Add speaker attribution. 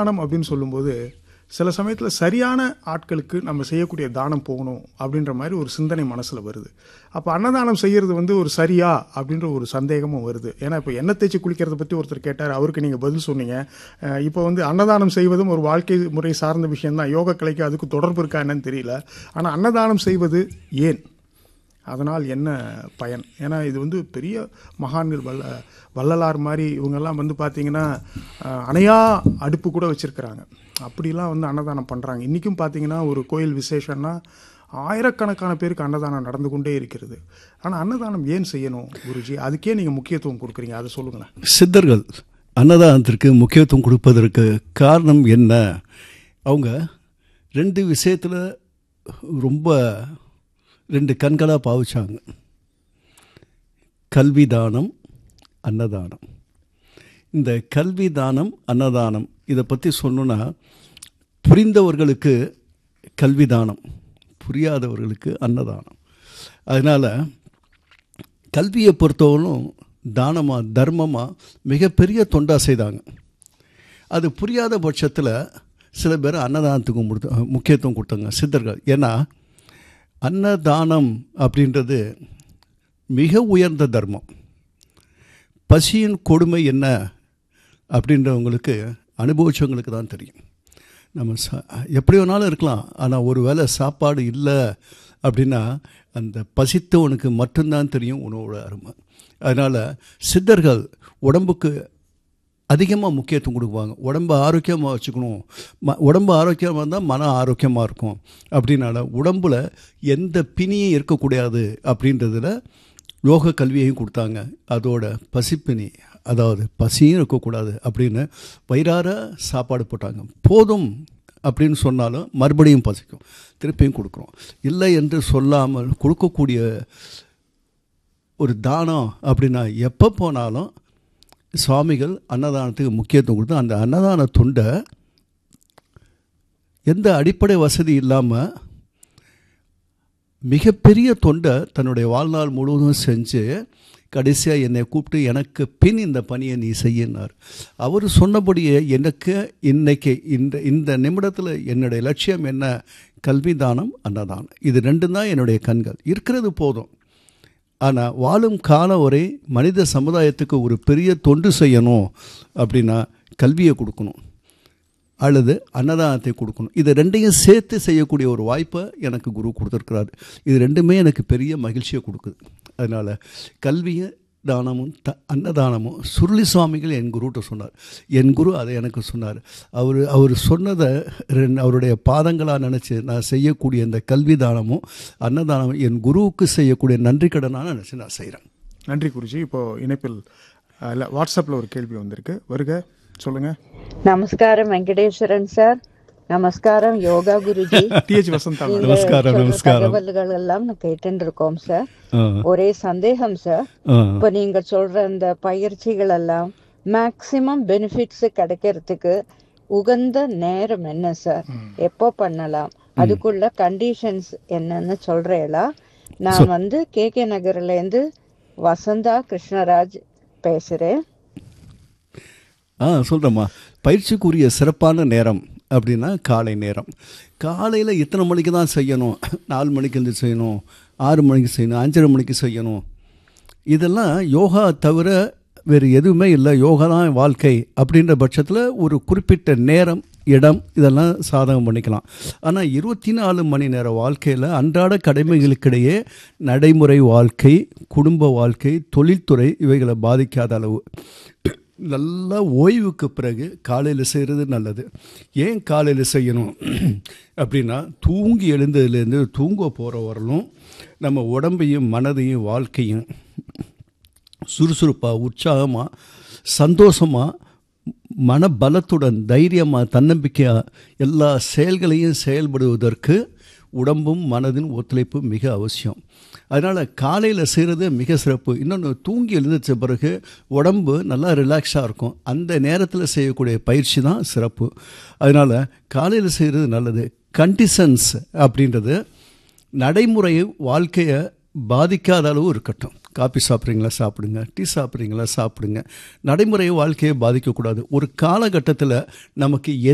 Speaker 1: அன்னதானம் அப்படின்னு சொல்லும்போது சில சமயத்தில் சரியான ஆட்களுக்கு நம்ம செய்யக்கூடிய தானம் போகணும் அப்படின்ற மாதிரி ஒரு சிந்தனை மனசில் வருது அப்போ அன்னதானம் செய்யறது வந்து ஒரு சரியா அப்படின்ற ஒரு சந்தேகமும் வருது ஏன்னா இப்போ எண்ணெய் தேய்ச்சி குளிக்கிறத பற்றி ஒருத்தர் கேட்டார் அவருக்கு நீங்கள் பதில் சொன்னீங்க அஹ் இப்போ வந்து அன்னதானம் செய்வதும் ஒரு வாழ்க்கை முறை சார்ந்த விஷயம்தான் யோக கலைக்கு அதுக்கு தொடர்பு இருக்கா என்னன்னு தெரியல ஆனால் அன்னதானம் செய்வது ஏன் அதனால் என்ன பயன் ஏன்னா இது வந்து பெரிய மகான்கள் வல்ல வள்ளலார் மாதிரி இவங்கெல்லாம் வந்து பார்த்தீங்கன்னா அஹ், அணையா அடுப்பு கூட வச்சுருக்கிறாங்க அப்படிலாம் வந்து அன்னதானம் பண்ணுறாங்க இன்றைக்கும் பார்த்தீங்கன்னா ஒரு கோயில் விசேஷம்னா ஆயிரக்கணக்கான பேருக்கு அன்னதானம் நடந்து கொண்டே இருக்கிறது ஆனால் அன்னதானம் ஏன் செய்யணும் குருஜி அதுக்கே நீங்கள் முக்கியத்துவம் கொடுக்குறீங்க அதை சொல்லுங்களேன்
Speaker 2: சித்தர்கள் அன்னதானத்திற்கு முக்கியத்துவம் கொடுப்பதற்கு காரணம் என்ன அவங்க ரெண்டு விஷயத்தில் ரொம்ப ரெண்டு கண்களாக பாவிச்சாங்க கல்வி தானம் அன்னதானம் இந்த கல்வி தானம் அன்னதானம் இதை பற்றி சொல்லணுன்னா புரிந்தவர்களுக்கு கல்வி தானம் புரியாதவர்களுக்கு அன்னதானம் அதனால் கல்வியை பொறுத்தவரைக்கும் தானமாக தர்மமாக மிகப்பெரிய தொண்டா செய்தாங்க அது புரியாத பட்சத்தில் சில பேர் அன்னதானத்துக்கு முடுத்த- முக்கியத்துவம் கொடுத்தாங்க சித்தர்கள் ஏன்னா அன்னதானம் அப்படின்றது மிக உயர்ந்த தர்மம் பசியின் கொடுமை என்ன அப்படின்றவங்களுக்கு அனுபவிச்சவங்களுக்கு தான் தெரியும் நம்ம சா எப்படி வேணாலும் இருக்கலாம் ஆனால் ஒரு வேளை சாப்பாடு இல்லை அப்படின்னா அந்த பசித்தவனுக்கு மட்டும்தான் தெரியும் உணவோட அருமை அதனால் சித்தர்கள் உடம்புக்கு அதிகமாக முக்கியத்துவம் கொடுப்பாங்க உடம்பை ஆரோக்கியமாக வச்சுக்கணும் ம உடம்பு ஆரோக்கியமாக இருந்தால் மன ஆரோக்கியமாக இருக்கும் அப்படின்னால உடம்புல எந்த பிணியும் இருக்கக்கூடாது அப்படின்றதுல யோக கல்வியையும் கொடுத்தாங்க அதோட பசிப்பினி அதாவது பசியும் இருக்கக்கூடாது அப்படின்னு வயிறார சாப்பாடு போட்டாங்க போதும் அப்படின்னு சொன்னாலும் மறுபடியும் பசிக்கும் திருப்பியும் கொடுக்குறோம் இல்லை என்று சொல்லாமல் கொடுக்கக்கூடிய ஒரு தானம் அப்படின்னா எப்போ போனாலும் சுவாமிகள் அன்னதானத்துக்கு முக்கியத்துவம் கொடுத்து அந்த அன்னதான துண்டை எந்த அடிப்படை வசதி இல்லாமல் மிகப்பெரிய தொண்டை தன்னுடைய வாழ்நாள் முழுவதும் செஞ்சு கடைசியாக என்னை கூப்பிட்டு எனக்கு பின் இந்த பணியை நீ செய்யினார் அவர் சொன்னபடியே எனக்கு இன்னைக்கு இந்த இந்த நிமிடத்தில் என்னுடைய லட்சியம் என்ன கல்வி தானம் அன்னதானம் இது ரெண்டும் தான் என்னுடைய கண்கள் இருக்கிறது போதும் ஆனால் வாழும் காலம் வரை மனித சமுதாயத்துக்கு ஒரு பெரிய தொண்டு செய்யணும் அப்படின்னா கல்வியை கொடுக்கணும் அல்லது அன்னதானத்தை கொடுக்கணும் இது ரெண்டையும் சேர்த்து செய்யக்கூடிய ஒரு வாய்ப்பை எனக்கு குரு கொடுத்துருக்கிறாரு இது ரெண்டுமே எனக்கு பெரிய மகிழ்ச்சியை கொடுக்குது அதனால் கல்வியை தானமும் த அன்னதானமும் சுருளி சுவாமிகள் என் குருட்ட சொன்னார் என் குரு அதை எனக்கு சொன்னார் அவர் அவர் சொன்னதை ரெண்டு அவருடைய பாதங்களாக நினச்சி நான் செய்யக்கூடிய இந்த கல்வி தானமும் அன்னதானமும் என் குருவுக்கு செய்யக்கூடிய நன்றி கடனாக நினச்சி நான் செய்கிறேன்
Speaker 1: நன்றி குருஜி இப்போ இணைப்பில் அஹ், இல்ல வாட்ஸ்அப்பில் ஒரு கேள்வி வந்திருக்கு வருக சொல்லுங்க
Speaker 3: நமஸ்காரம் வெங்கடேஸ்வரன் சார் நமஸ்காரம் யோகா குருஜி
Speaker 1: டிஹெச் வசந்தா
Speaker 3: நீங்க
Speaker 2: நமஸ்காரம்,
Speaker 3: சொல்ற
Speaker 2: நமஸ்காரம்.
Speaker 3: தகவல்கள் எல்லாம் நான் கேட்டுட்டு இருக்கோம் சார்
Speaker 2: ஆ
Speaker 3: ஒரே சந்தேகம் சார்
Speaker 2: ஆ
Speaker 3: இப்ப நீங்க சொல்ற இந்த பயிற்சிகள் எல்லாம் மேக்சிமம் பெனிஃபிட்ஸ் கிடைக்கிறதுக்கு உகந்த நேரம் என்ன சார் எப்போ பண்ணலாம் அதுக்குள்ள கண்டிஷன்ஸ் என்னன்னு சொல்றேளா நான் வந்து கே கே நகர்ல இருந்து வசந்தா கிருஷ்ணராஜ் பேசுறேன்
Speaker 2: ஆ சொல்கிறேம்மா பயிற்சிக்குரிய சிறப்பான நேரம் அப்படின்னா காலை நேரம் காலையில் இத்தனை மணிக்கு தான் செய்யணும் நாலு மணிக்கு எழுந்து செய்யணும் ஆறு மணிக்கு செய்யணும் அஞ்சரை மணிக்கு செய்யணும் இதெல்லாம் யோகா தவிர வேறு எதுவுமே இல்லை யோகா தான் வாழ்க்கை அப்படின்ற பட்சத்தில் ஒரு குறிப்பிட்ட நேரம் இடம் இதெல்லாம் சாதகம் பண்ணிக்கலாம் ஆனால் இருபத்தி நாலு மணி நேர வாழ்க்கையில் அன்றாட கடமைகளுக்கிடையே நடைமுறை வாழ்க்கை குடும்ப வாழ்க்கை தொழில்துறை இவைகளை பாதிக்காத அளவு நல்லா ஓய்வுக்கு பிறகு காலையில் செய்கிறது நல்லது ஏன் காலையில் செய்யணும் அப்படின்னா தூங்கி எழுந்ததுலேருந்து தூங்க போகிற வரலும் நம்ம உடம்பையும் மனதையும் வாழ்க்கையும் சுறுசுறுப்பாக உற்சாகமாக சந்தோஷமாக மனபலத்துடன் தைரியமாக தன்னம்பிக்கையாக எல்லா செயல்களையும் செயல்படுவதற்கு உடம்பும் மனதின் ஒத்துழைப்பு மிக அவசியம் அதனால் காலையில் செய்கிறது மிக சிறப்பு இன்னொன்று தூங்கி எழுந்திரிச்ச பிறகு உடம்பு நல்லா ரிலாக்ஸாக இருக்கும் அந்த நேரத்தில் செய்யக்கூடிய பயிற்சி தான் சிறப்பு அதனால் காலையில் செய்கிறது நல்லது கண்டிஷன்ஸ் அப்படின்றது நடைமுறை வாழ்க்கையை பாதிக்காத அளவு இருக்கட்டும் காபி சாப்பிட்றீங்களா சாப்பிடுங்க டீ சாப்பிட்றீங்களா சாப்பிடுங்க நடைமுறை வாழ்க்கையை பாதிக்கக்கூடாது ஒரு காலகட்டத்தில் நமக்கு